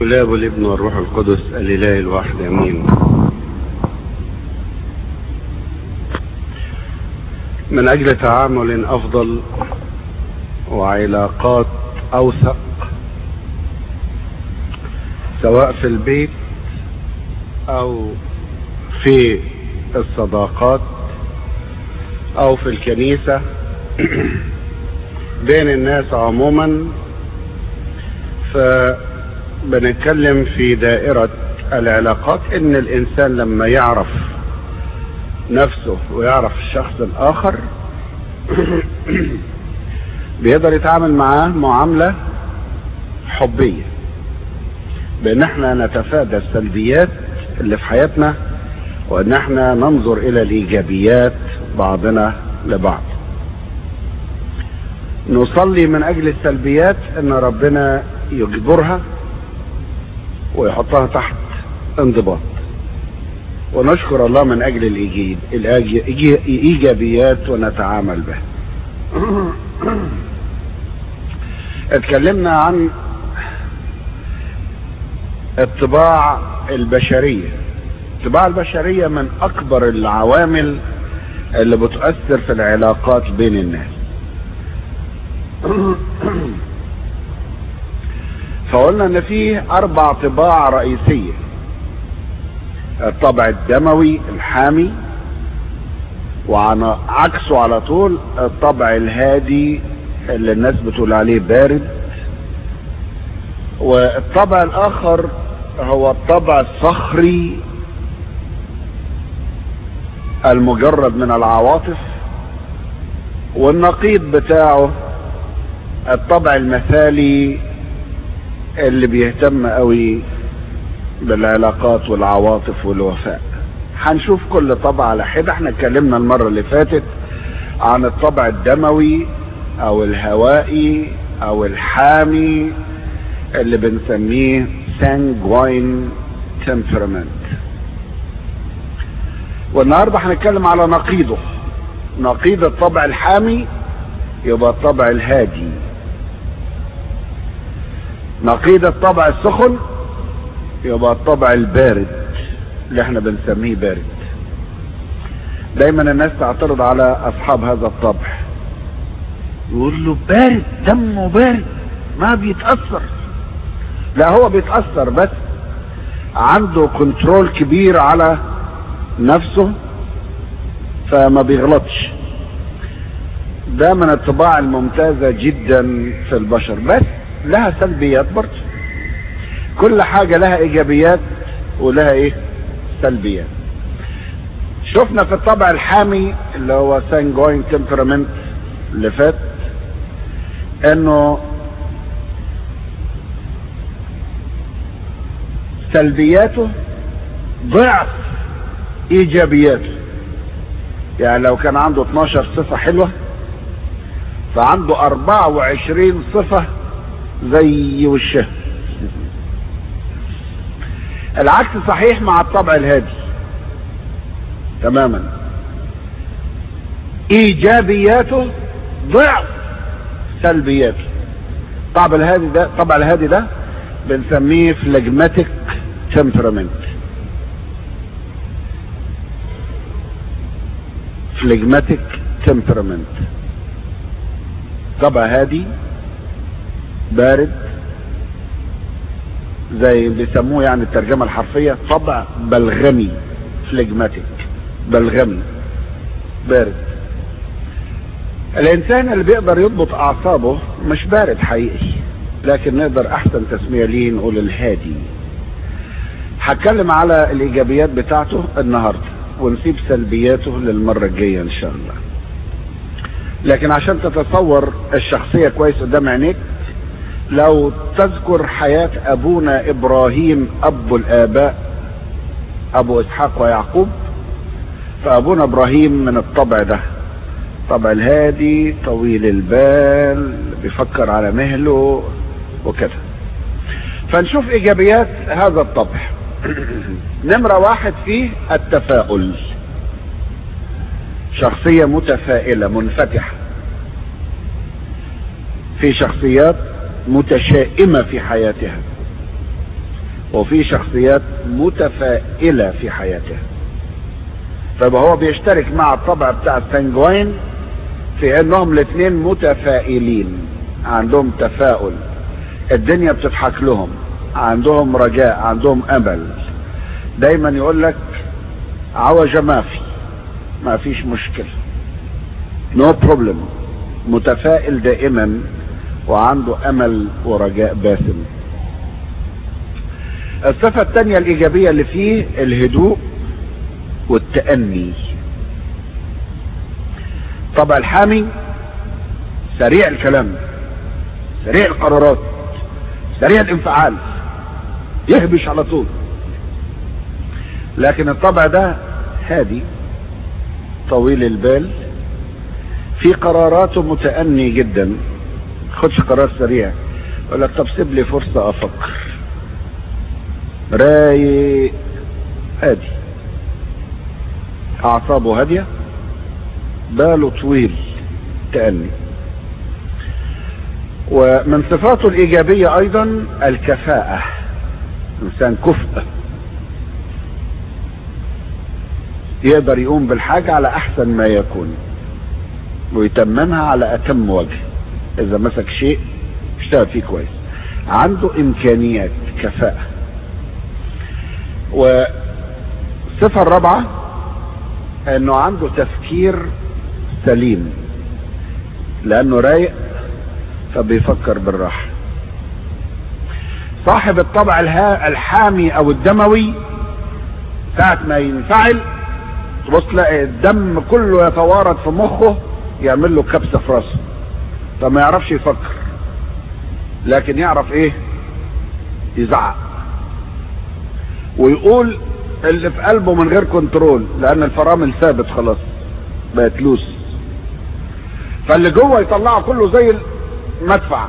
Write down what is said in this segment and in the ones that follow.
والاب والابن والروح القدس الاله الواحد امين من اجل تعامل افضل وعلاقات اوثق سواء في البيت او في الصداقات او في الكنيسة بين الناس عموما فبنتكلم في دائرة العلاقات ان الانسان لما يعرف نفسه ويعرف الشخص الاخر بيقدر يتعامل معاه معاملة حبية بان احنا نتفادى السلبيات اللي في حياتنا وان احنا ننظر الى الايجابيات بعضنا لبعض نصلي من اجل السلبيات ان ربنا يجبرها ويحطها تحت انضباط ونشكر الله من اجل الايجابيات ونتعامل بها اتكلمنا عن الطباع البشرية الطباع البشرية من اكبر العوامل اللي بتؤثر في العلاقات بين الناس فقلنا ان فيه اربع طباع رئيسية الطبع الدموي الحامي وعن عكسه على طول الطبع الهادي اللي الناس بتقول عليه بارد والطبع الاخر هو الطبع الصخري المجرد من العواطف والنقيض بتاعه الطبع المثالي اللي بيهتم قوي بالعلاقات والعواطف والوفاء هنشوف كل طبع على حده احنا اتكلمنا المرة اللي فاتت عن الطبع الدموي او الهوائي او الحامي اللي بنسميه sanguine temperament والنهاردة هنتكلم على نقيضه نقيض الطبع الحامي يبقى الطبع الهادي نقيض الطبع السخن يبقى الطبع البارد اللي احنا بنسميه بارد دايما الناس تعترض على اصحاب هذا الطبع يقول له بارد دمه بارد ما بيتأثر لا هو بيتأثر بس عنده كنترول كبير على نفسه فما بيغلطش ده من الطباع الممتازة جدا في البشر بس لها سلبيات برضه كل حاجة لها ايجابيات ولها ايه سلبيات شفنا في الطبع الحامي اللي هو سانجوين تمبرامنت اللي فات انه سلبياته ضعف ايجابياته يعني لو كان عنده 12 صفة حلوة فعنده 24 صفة زي وشه العكس صحيح مع الطبع الهادي تماما ايجابياته ضعف سلبياته الطبع الهادي ده الطبع الهادي ده بنسميه فلجماتيك تمبرامنت فلجماتيك تمبرامنت طبع هادي بارد زي بيسموه يعني الترجمة الحرفية طبع بلغمي فلجماتيك بلغمي بارد الانسان اللي بيقدر يضبط اعصابه مش بارد حقيقي لكن نقدر احسن تسمية ليه نقول الهادي هتكلم على الايجابيات بتاعته النهاردة ونسيب سلبياته للمرة الجاية ان شاء الله لكن عشان تتصور الشخصية كويس قدام عينيك لو تذكر حياة ابونا ابراهيم ابو الاباء ابو اسحاق ويعقوب فابونا ابراهيم من الطبع ده طبع الهادي طويل البال بيفكر على مهله وكده فنشوف ايجابيات هذا الطبع نمرة واحد فيه التفاؤل شخصية متفائلة منفتحة في شخصيات متشائمة في حياتها وفي شخصيات متفائلة في حياتها فيبقى هو بيشترك مع الطبع بتاع السنجوين في انهم الاثنين متفائلين عندهم تفاؤل الدنيا بتضحك لهم عندهم رجاء عندهم امل دايما يقول لك عوج ما في ما فيش مشكلة نو no بروبلم متفائل دائما وعنده امل ورجاء باسم الصفة الثانية الايجابية اللي فيه الهدوء والتأني طبع الحامي سريع الكلام سريع القرارات سريع الانفعال يهبش على طول لكن الطبع ده هادي طويل البال في قراراته متأني جدا خدش قرار سريع يقول لك طب سيب لي فرصة افكر رايق هادي اعصابه هادية باله طويل تأني ومن صفاته الايجابية ايضا الكفاءة انسان كفء يقدر يقوم بالحاجة على احسن ما يكون ويتممها على اتم وجه اذا مسك شيء اشتغل فيه كويس عنده امكانيات كفاءة والصفة الرابعة انه عنده تفكير سليم لانه رايق فبيفكر بالراحة صاحب الطبع الحامي او الدموي ساعة ما ينفعل تبص تلاقي الدم كله يتوارد في مخه يعمل له كبسة في راسه فما يعرفش يفكر لكن يعرف ايه يزعق ويقول اللي في قلبه من غير كنترول لان الفرامل ثابت خلاص بقت لوس فاللي جوه يطلعه كله زي المدفع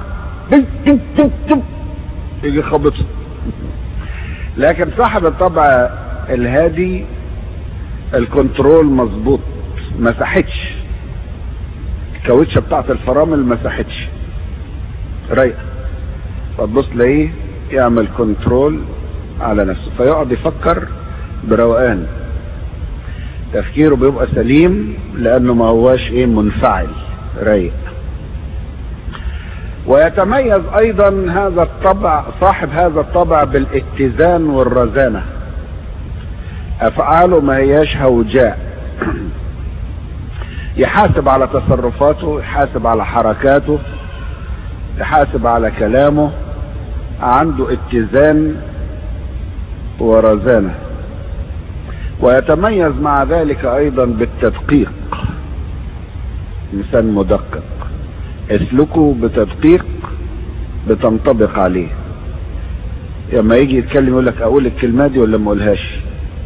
يجي خبطه لكن صاحب الطبع الهادي الكنترول مظبوط ما ساحتش الكاوتشه بتاعت الفرامل ما ساحتش رايقه فتبص تلاقيه يعمل كنترول على نفسه فيقعد يفكر بروقان تفكيره بيبقى سليم لانه ما هواش ايه منفعل رايق ويتميز ايضا هذا الطبع صاحب هذا الطبع بالاتزان والرزانة افعاله ما هياش هوجاء يحاسب على تصرفاته يحاسب على حركاته يحاسب على كلامه عنده اتزان ورزانة ويتميز مع ذلك ايضا بالتدقيق انسان مدقق اسلكه بتدقيق بتنطبق عليه لما يجي يتكلم يقول لك اقول الكلمه دي ولا ما اقولهاش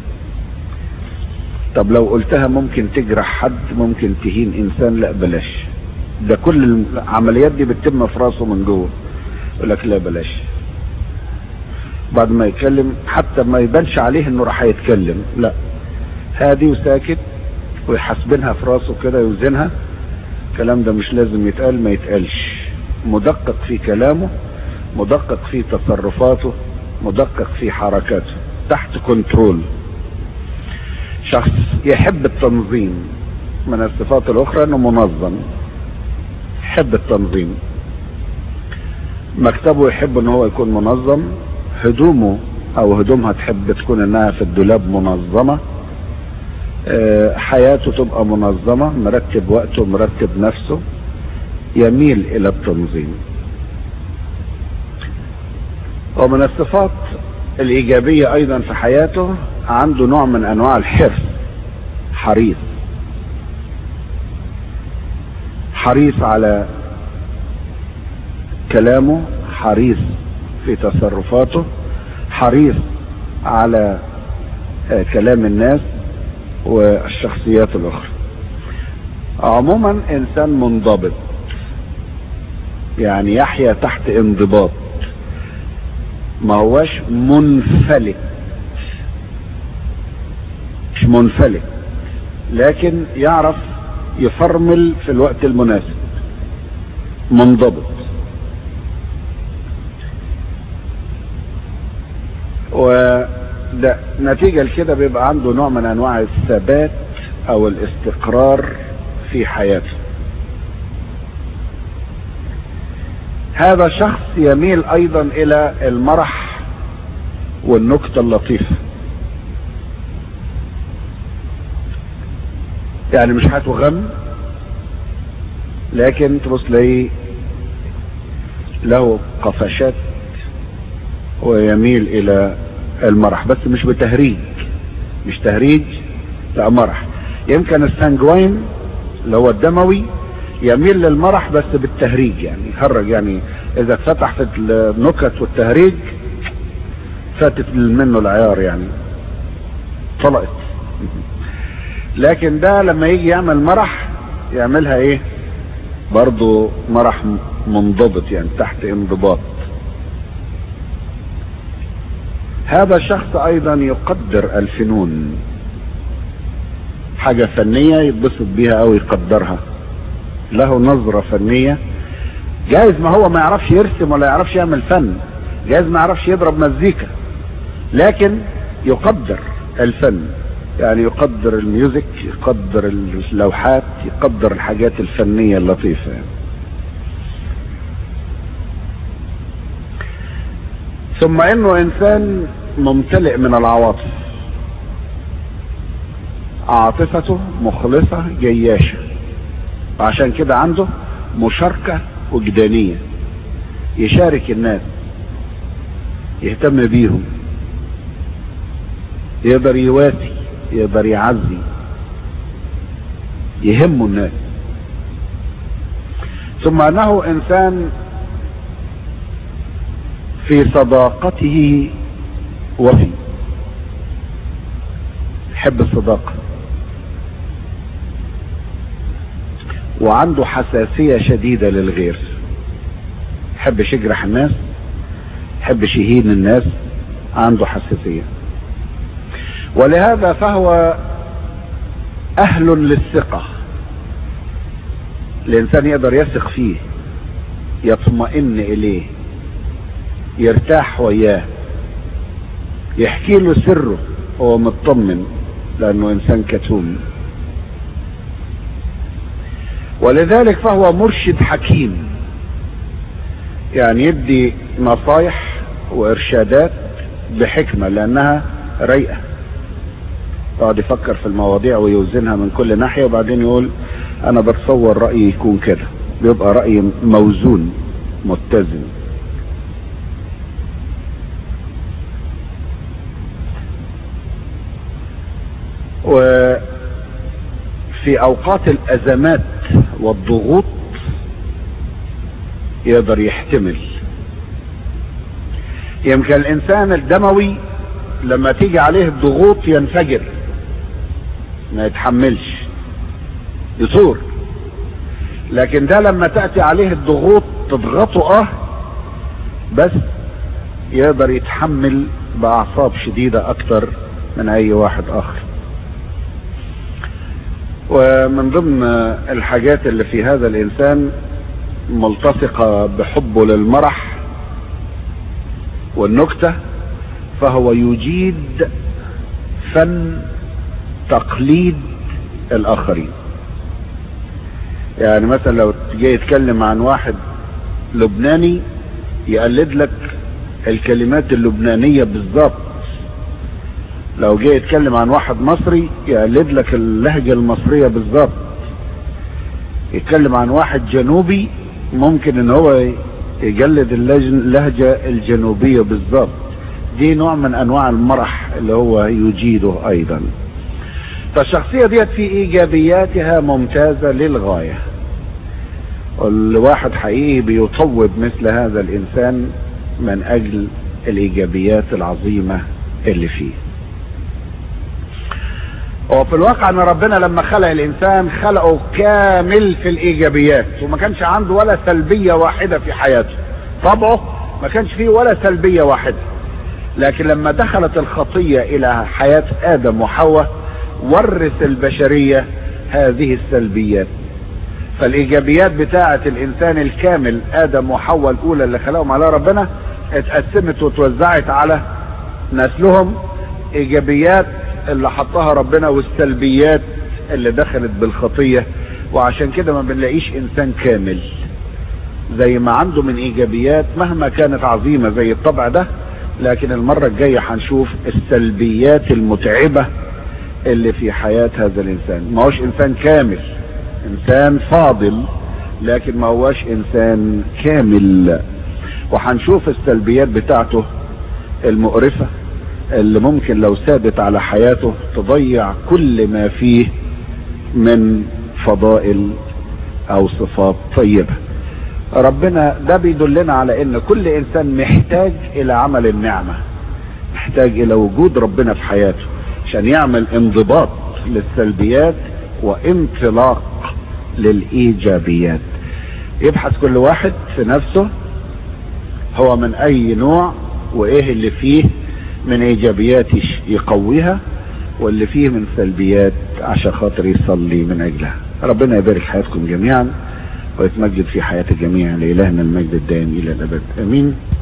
طب لو قلتها ممكن تجرح حد ممكن تهين انسان لا بلاش ده كل العمليات دي بتتم في راسه من جوه يقول لك لا بلاش بعد ما يتكلم حتى ما يبانش عليه انه راح يتكلم لا هادي وساكت ويحاسبنها في راسه كده يوزنها الكلام ده مش لازم يتقال ما يتقالش مدقق في كلامه مدقق في تصرفاته مدقق في حركاته تحت كنترول شخص يحب التنظيم من الصفات الاخرى انه منظم يحب التنظيم مكتبه يحب ان هو يكون منظم هدومه او هدومها تحب تكون انها في الدولاب منظمة حياته تبقى منظمة مرتب وقته مرتب نفسه يميل الى التنظيم ومن الصفات الايجابية ايضا في حياته عنده نوع من انواع الحرص حريص حريص على كلامه حريص في تصرفاته حريص على كلام الناس والشخصيات الاخرى عموما انسان منضبط يعني يحيا تحت انضباط ما هواش منفلت مش منفلت لكن يعرف يفرمل في الوقت المناسب منضبط وده نتيجة لكده بيبقى عنده نوع من انواع الثبات او الاستقرار في حياته هذا شخص يميل ايضا الى المرح والنكتة اللطيفة يعني مش حياته غم لكن تبص لي له قفشات ويميل الى المرح بس مش بتهريج مش تهريج لا مرح يمكن السانجوين اللي هو الدموي يميل للمرح بس بالتهريج يعني يخرج يعني اذا اتفتح في النكت والتهريج فاتت منه العيار يعني طلقت لكن ده لما يجي يعمل مرح يعملها ايه برضه مرح منضبط يعني تحت انضباط هذا الشخص ايضا يقدر الفنون حاجة فنية يتبسط بيها او يقدرها له نظرة فنية جايز ما هو ما يعرفش يرسم ولا يعرفش يعمل فن جايز ما يعرفش يضرب مزيكا لكن يقدر الفن يعني يقدر الميوزك يقدر اللوحات يقدر الحاجات الفنية اللطيفة يعني. ثم انه انسان ممتلئ من العواطف عاطفته مخلصة جياشة وعشان كده عنده مشاركة وجدانية يشارك الناس يهتم بيهم يقدر يواسي يقدر يعزي يهمه الناس ثم انه انسان في صداقته وفي يحب الصداقة وعنده حساسية شديدة للغير يحبش يجرح الناس يحبش يهين الناس عنده حساسية ولهذا فهو اهل للثقة الانسان يقدر يثق فيه يطمئن اليه يرتاح وياه يحكي له سره هو مطمن لانه انسان كتوم ولذلك فهو مرشد حكيم يعني يدي نصايح وارشادات بحكمة لانها رايقة يقعد يفكر في المواضيع ويوزنها من كل ناحية وبعدين يقول انا بتصور رأيي يكون كده بيبقى رأي موزون متزن وفي اوقات الازمات والضغوط يقدر يحتمل يمكن الانسان الدموي لما تيجي عليه الضغوط ينفجر ما يتحملش يثور لكن ده لما تأتي عليه الضغوط تضغطه اه بس يقدر يتحمل بأعصاب شديدة أكتر من أي واحد آخر ومن ضمن الحاجات اللي في هذا الإنسان ملتصقة بحبه للمرح والنكتة فهو يجيد فن تقليد الآخرين يعني مثلا لو جاي يتكلم عن واحد لبناني يقلد لك الكلمات اللبنانية بالظبط لو جاي يتكلم عن واحد مصري يقلد لك اللهجة المصرية بالظبط يتكلم عن واحد جنوبي ممكن ان هو يجلد اللهجة الجنوبية بالظبط دي نوع من انواع المرح اللي هو يجيده ايضا فالشخصية ديت في ايجابياتها ممتازة للغاية الواحد حقيقي بيطوب مثل هذا الانسان من اجل الايجابيات العظيمة اللي فيه وفي الواقع ان ربنا لما خلق الانسان خلقه كامل في الايجابيات وما كانش عنده ولا سلبية واحدة في حياته طبعه ما كانش فيه ولا سلبية واحدة لكن لما دخلت الخطية الى حياة ادم وحواء ورث البشرية هذه السلبيات فالايجابيات بتاعة الانسان الكامل ادم وحواء الاولى اللي خلقهم على ربنا اتقسمت وتوزعت على نسلهم ايجابيات اللي حطها ربنا والسلبيات اللي دخلت بالخطية وعشان كده ما بنلاقيش انسان كامل زي ما عنده من ايجابيات مهما كانت عظيمة زي الطبع ده لكن المرة الجاية هنشوف السلبيات المتعبة اللي في حياة هذا الانسان ما هوش انسان كامل انسان فاضل لكن ما هوش انسان كامل وهنشوف السلبيات بتاعته المقرفة اللي ممكن لو سادت على حياته تضيع كل ما فيه من فضائل او صفات طيبة ربنا ده بيدلنا على ان كل انسان محتاج الى عمل النعمة محتاج الى وجود ربنا في حياته عشان يعمل انضباط للسلبيات وانطلاق للايجابيات يبحث كل واحد في نفسه هو من اي نوع وايه اللي فيه من ايجابيات يقويها واللي فيه من سلبيات عشان خاطر يصلي من اجلها ربنا يبارك حياتكم جميعا ويتمجد في حياة الجميع لإلهنا المجد الدائم إلى الأبد آمين